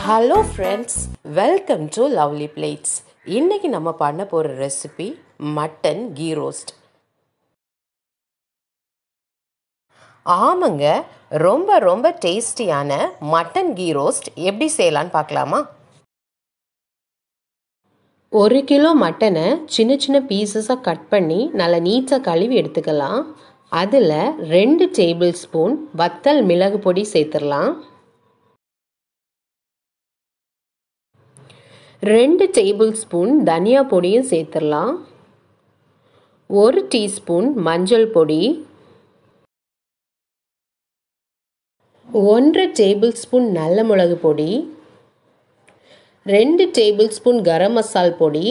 hello friends welcome to lovely plates இன்னைக்கு நம்ம பண்ண போகிற ரெசிபி மட்டன் கீ ரோஸ்ட் ஆமாங்க ரொம்ப ரொம்ப டேஸ்டியான மட்டன் கீ ரோஸ்ட் எப்படி செய்யலான்னு பார்க்கலாமா ஒரு கிலோ மட்டனை சின்ன சின்ன பீசஸாக கட் பண்ணி நல்லா நீட்டாக கழுவி எடுத்துக்கலாம் அதில் ரெண்டு டேபிள் ஸ்பூன் வத்தல் மிளகு பொடி சேர்த்துடலாம் ரெண்டு டேபிள் ஸ்பூன் தனியா பொடியும் சேர்த்துடலாம் ஒரு டீஸ்பூன் மஞ்சள் பொடி ஒன்றரை டேபிள் ஸ்பூன் நல்ல மிளகு பொடி ரெண்டு டேபிள் ஸ்பூன் கரம் மசால் பொடி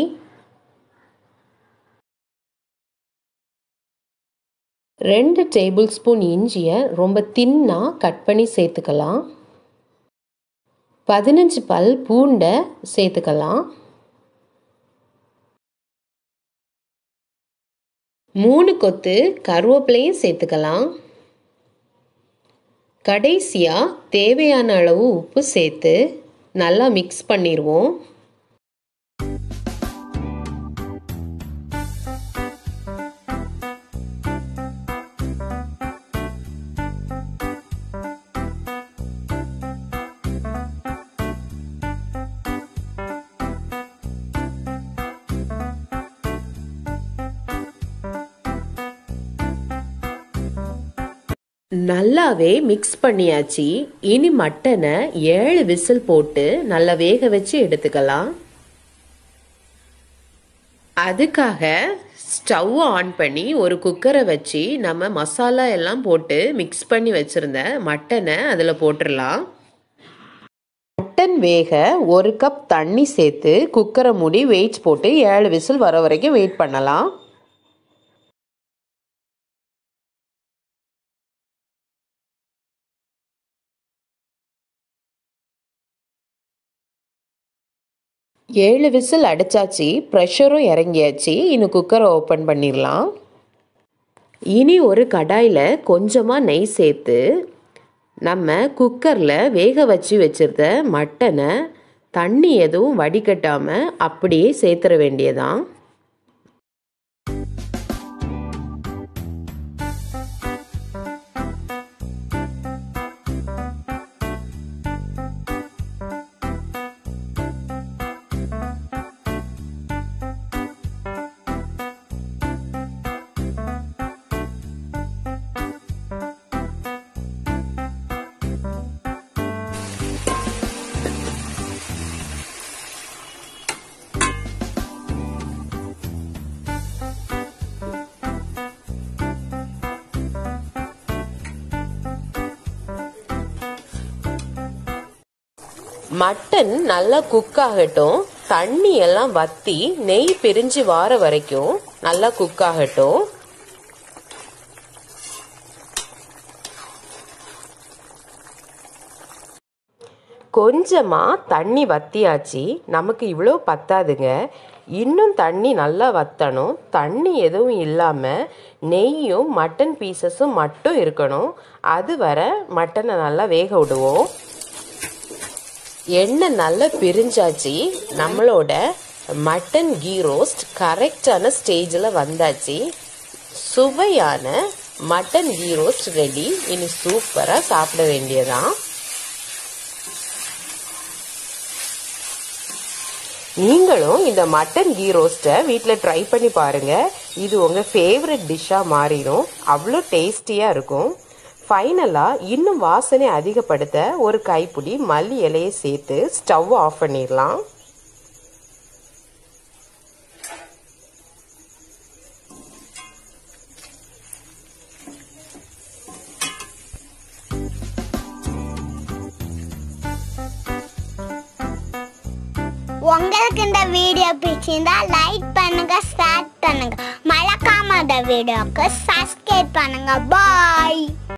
ரெண்டு டேபிள் ஸ்பூன் இஞ்சியை ரொம்ப தின்னாக கட் பண்ணி சேர்த்துக்கலாம் பதினஞ்சு பல் பூண்டை சேர்த்துக்கலாம் மூணு கொத்து கருவேப்பிலையும் சேர்த்துக்கலாம் கடைசியாக தேவையான அளவு உப்பு சேர்த்து நல்லா மிக்ஸ் பண்ணிடுவோம் நல்லாவே மிக்ஸ் பண்ணியாச்சு இனி மட்டனை ஏழு விசில் போட்டு நல்லா வேக வச்சு எடுத்துக்கலாம் அதுக்காக ஸ்டவ் ஆன் பண்ணி ஒரு குக்கரை வச்சு நம்ம மசாலா எல்லாம் போட்டு மிக்ஸ் பண்ணி வச்சுருந்த மட்டனை அதில் போட்டுடலாம் மட்டன் வேக ஒரு கப் தண்ணி சேர்த்து குக்கரை மூடி வெயிட் போட்டு ஏழு விசில் வர வரைக்கும் வெயிட் பண்ணலாம் ஏழு விசில் அடித்தாச்சு ப்ரெஷரும் இறங்கியாச்சு இன்னும் குக்கரை ஓப்பன் பண்ணிடலாம் இனி ஒரு கடாயில் கொஞ்சமாக நெய் சேர்த்து நம்ம குக்கரில் வேக வச்சு வச்சுருந்த மட்டனை தண்ணி எதுவும் வடிகட்டாமல் அப்படியே சேர்த்துற வேண்டியதான் மட்டன் நல்லா குக் ஆகட்டும் தண்ணி எல்லாம் வத்தி நெய் பிரிஞ்சு வார வரைக்கும் நல்லா குக் ஆகட்டும் கொஞ்சமாக தண்ணி வத்தியாச்சு நமக்கு இவ்வளோ பத்தாதுங்க இன்னும் தண்ணி நல்லா வத்தணும் தண்ணி எதுவும் இல்லாமல் நெய்யும் மட்டன் பீசஸும் மட்டும் இருக்கணும் அது வர மட்டனை நல்லா வேக விடுவோம் எண்ணெய் நல்லா பிரிஞ்சாச்சு நம்மளோட மட்டன் கீ ரோஸ்ட் கரெக்டான ஸ்டேஜில் வந்தாச்சு சுவையான மட்டன் கீ ரோஸ்ட் ரெடி இனி சூப்பராக சாப்பிட வேண்டியதான் நீங்களும் இந்த மட்டன் கீ ரோஸ்ட்டை வீட்டில் ட்ரை பண்ணி பாருங்கள் இது உங்கள் ஃபேவரட் டிஷ்ஷாக மாறிடும் அவ்வளோ டேஸ்டியாக இருக்கும் ஃபைனலாக இன்னும் வாசனை அதிகப்படுத்த ஒரு கைப்பிடி மல்லி இலையை சேர்த்து ஸ்டவ் ஆஃப் பண்ணிடலாம் உங்களுக்கு இந்த வீடியோ பிடிச்சிருந்தா லைக் பண்ணுங்க ஷேர் பண்ணுங்க மறக்காம இந்த வீடியோக்கு சப்ஸ்கிரைப் பண்ணுங்க பாய்